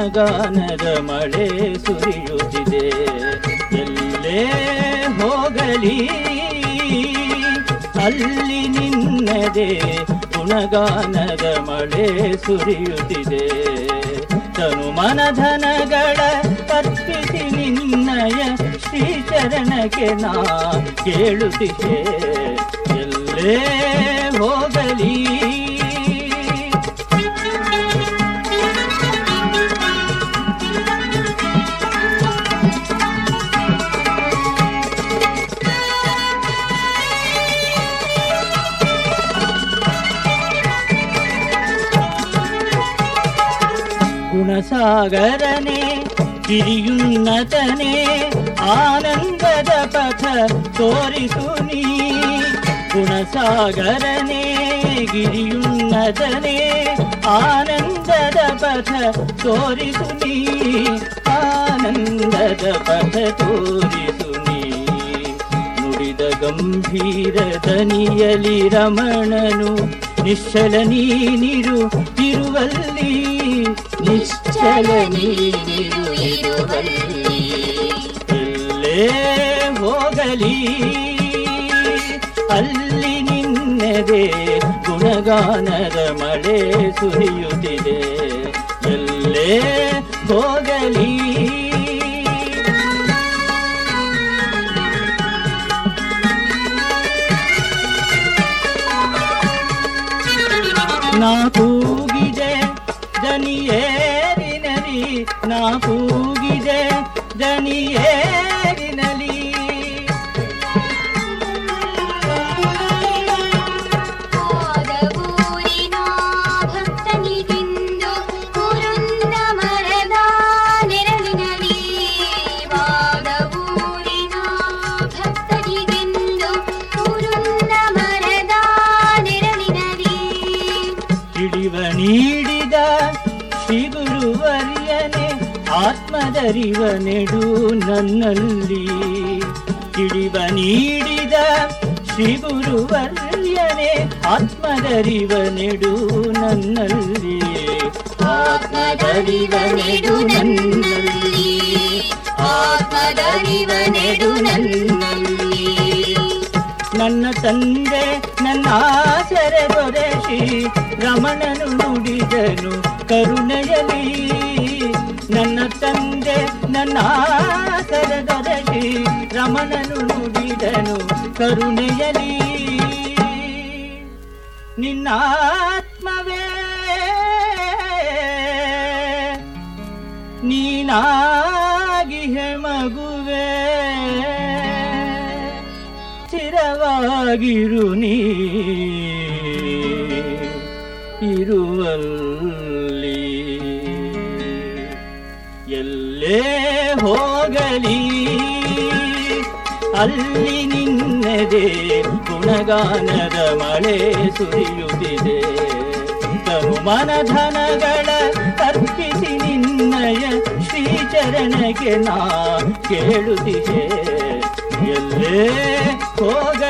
ಗುಣಗಾನದ ಮಳೆ ಸುರಿಯುತ್ತಿದೆ ಎಲ್ಲೇ ಹೋಗಲಿ ಅಲ್ಲಿ ನಿನ್ನದೆ ಗುಣಗಾನದ ಮಳೆ ಸುರಿಯುತ್ತಿದೆ ತನು ಮನಧನಗಳ ಅರ್ಪಿಸಿ ನಿನ್ನಯ ಶ್ರೀಚರಣಕ್ಕೆ ನಾ ಕೇಳುತ್ತಿದೆ ಎಲ್ಲೇ ಹೋಗಲಿ ಗುಣಸಾಗರನೆ ಗಿರಿಯುನ್ನತನೆ ಆನಂದದ ಪಥ ತೋರಿಸು ನೀ ಗುಣಸಾಗರನೆ ಗಿರಿಯುನ್ನತನೆ ಆನಂದದ ಪಥ ತೋರಿಸು ನೀ ಆನಂದದ ಪಥ ತೋರಿಸು ನೀ ನುಡಿದ ಗಂಭೀರ ದನಿಯಲಿ ರಮಣನು ನಿಶ್ಚಲ ನೀನಿರು ಇರುವಲ್ಲಿ ನಿಶ್ಚಲ ನೀನಿರು ಇರುವಲ್ಲಿ ಎಲ್ಲೇ ಹೋಗಲಿ ಅಲ್ಲಿ ನಿನ್ನದೆ ಗುಣಗಾನದ ಮಳೆ ಸುರಿಯುತ್ತಿದೆ ಎಲ್ಲೇ ಹೋಗಲಿ ನಾ ಕೂಗಿದೆ ದನಿಯೇರಿನಲಿ ನಾ ಕೂಗಿದೆ ದನಿಯೇರಿನಲಿ ಆದವೂರಿನ ಭಕ್ತನಿಗೆಂದು ಕುರುಂದ ಮರದ ನೆರಳಿನಲಿ ವಾದವೂರಿನ ಭಕ್ತನಿಗೆಂದು ಕುರುಂದ ಮರದ ನೆರಳಿನಲಿ ಹಿಡಿವ ನೀಡಿದ ಶ್ರೀ ಗುರುವರ್ಯನೆ ಆತ್ಮದರಿವ ನೆಡು ನನ್ನಲ್ಲಿ ಹಿಡಿವ ನೀಡಿದ ಶ್ರೀ ಗುರುವರ್ಯನೆ ಆತ್ಮದರಿವ ನೆಡು ನನ್ನಲ್ಲಿ ಆತ್ಮದರಿವ ನೆಡು ನನ್ನಲ್ಲಿ ಆತ್ಮದರಿವ ನೆಡು ನನ್ನಲ್ಲಿ ನನ್ನ ತಂದೆ ನನ್ನ ಆಸರೆ ದೊರೆಸಿ ರಮಣನು ನುಡಿದನು ಕರುಣೆಯಲಿ ನನ್ನ ತಂದೆ ನನ್ನ ಆಸರೆ ದೊರೆಸಿ ರಮಣನು ನುಡಿದನು ಕರುಣೆಯಲಿ ನಿನ್ನ ಆತ್ಮವೇ ನೀನಾಗಿ ಮಗುವೆ ಸ್ಥಿರವಾಗಿರು ನೀ ಇರುವಲ್ಲಿ ಎಲ್ಲೇ ಹೋಗಲಿ ಅಲ್ಲಿ ನಿನ್ನದೆ ಗುಣಗಾನದ ಮಳೆ ಸುರಿಯುತ್ತಿದೆ ತನು ಮನಧನಗಳ ಅರ್ಪಿಸಿ ನಿನ್ನಯ ಶ್ರೀಚರಣಕ್ಕೆ ನಾ ಕೇಳುತ್ತಿದೆ ಎಲ್ಲೇ ಹೋಗ